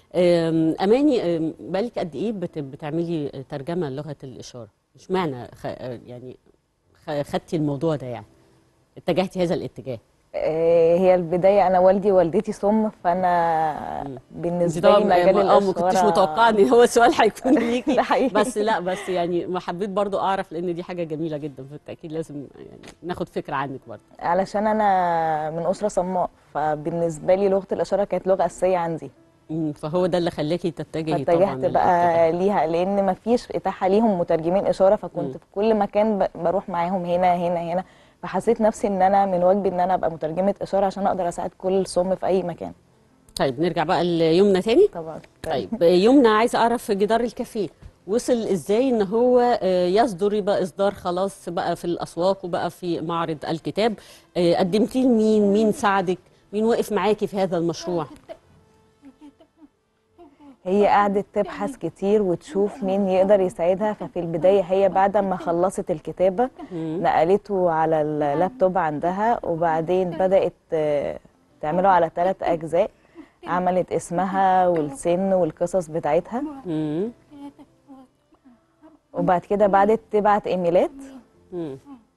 أم، اماني أم، بالك قد ايه بت- بتعملي ترجمه لغه الاشاره مش معنى خ... يعني خ- خدتي الموضوع ده يعني اتجهتي هذا الاتجاه آه، هي البدايه انا والدي ووالدتي صم فانا انت بالنسبه لي طبعا مجال اه ما كنتش الاشاره متوقعه ان هو السؤال هيكون ليكي ده حقيقي. بس لا بس يعني ما حبيت برضو اعرف لان دي حاجه جميله جدا فبالتاكيد لازم يعني ناخد فكره عنك برضو علشان انا من اسره صماء فبالنسبه لي لغه الاشاره كانت لغه اساسيه عندي مم، فهو ده اللي خلاكي تتجهي طبعا فاتجهت بقى للاتجاه. ليها لان ما فيش اتاحه ليهم مترجمين اشاره فكنت في كل مكان ب- بروح معاهم هنا هنا هنا فحسيت نفسي ان انا من واجبي ان انا ابقى مترجمه اشاره عشان اقدر اساعد كل صم في اي مكان طيب نرجع بقى ليمنى تاني طبعا طيب يمنى عايزه اعرف جدار الكافيه وصل ازاي ان هو آه، يصدر يبقى اصدار خلاص بقى في الاسواق وبقى في معرض الكتاب آه، قدمتيه لمين مين ساعدك مين وقف معاكي في هذا المشروع هي قعدت تبحث كتير وتشوف مين يقدر يساعدها ففي البداية هي بعد ما خلصت الكتابة نقلته على اللابتوب عندها وبعدين بدأت آه، تعمله على ثلاث أجزاء عملت اسمها والسن والقصص بتاعتها مم. وبعد كده بعدت تبعت ايميلات مم.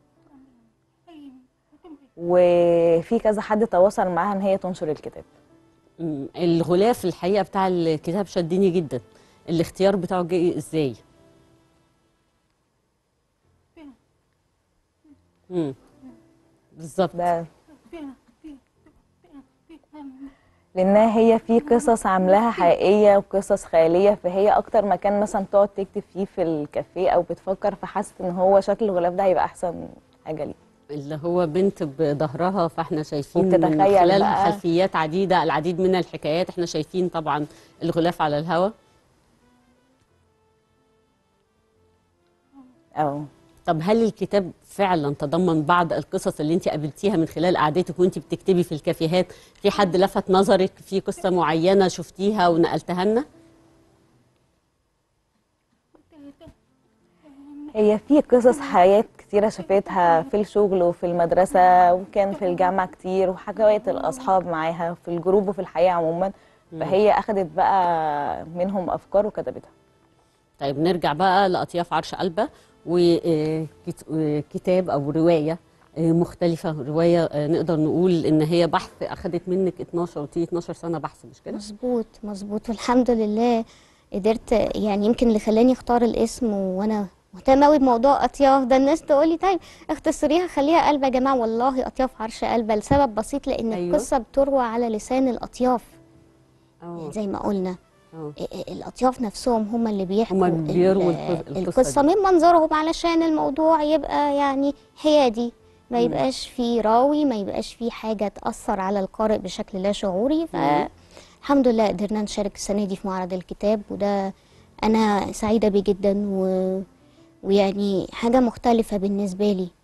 وفي كذا حد تواصل معاها ان هي تنشر الكتاب مم. الغلاف الحقيقه بتاع الكتاب شدني جدا الاختيار بتاعه جه ازاي مم. بالظبط ده لانها هي في قصص عاملاها حقيقيه وقصص خياليه فهي اكتر مكان مثلا تقعد تكتب فيه في الكافيه او بتفكر فحست ان هو شكل الغلاف ده هيبقى احسن حاجه ليه اللي هو بنت بظهرها فاحنا شايفين من وبتتخيل خلال بقى. خلفيات عديده العديد من الحكايات احنا شايفين طبعا الغلاف على الهواء او طب هل الكتاب فعلا تضمن بعض القصص اللي انت قابلتيها من خلال قعدتك وانت بتكتبي في الكافيهات في حد لفت نظرك في قصه معينه شفتيها ونقلتها لنا هي في قصص حياه كتيره شافتها في الشغل وفي المدرسه وكان في الجامعه كتير وحكايات الاصحاب معاها في الجروب وفي الحياه عموما فهي اخذت بقى منهم افكار وكتبتها طيب نرجع بقى لاطياف عرش قلبه وكتاب او روايه آه، مختلفه روايه آه، نقدر نقول ان هي بحث اخذت منك 12 قلت لي 12 سنه بحث مش كده مظبوط مظبوط والحمد لله قدرت يعني يمكن اللي خلاني اختار الاسم وانا مهتمه قوي بموضوع اطياف ده الناس تقول لي طيب اختصريها خليها قلبه يا جماعه والله اطياف عرش قلبه لسبب بسيط لان أيوة. أيوة. القصه بتروى على لسان الاطياف اه زي ما قلنا اه ال- ال- الاطياف نفسهم هم اللي بيحكوا هما ال- بيرووا الق- القصة القصه دي. من منظرهم علشان الموضوع يبقى يعني حيادي ما مم. يبقاش فيه راوي ما يبقاش فيه حاجه تاثر على القارئ بشكل لا شعوري فالحمد لله قدرنا نشارك السنه دي في معرض الكتاب وده انا سعيده بيه جدا و... ويعني حاجه مختلفه بالنسبه لي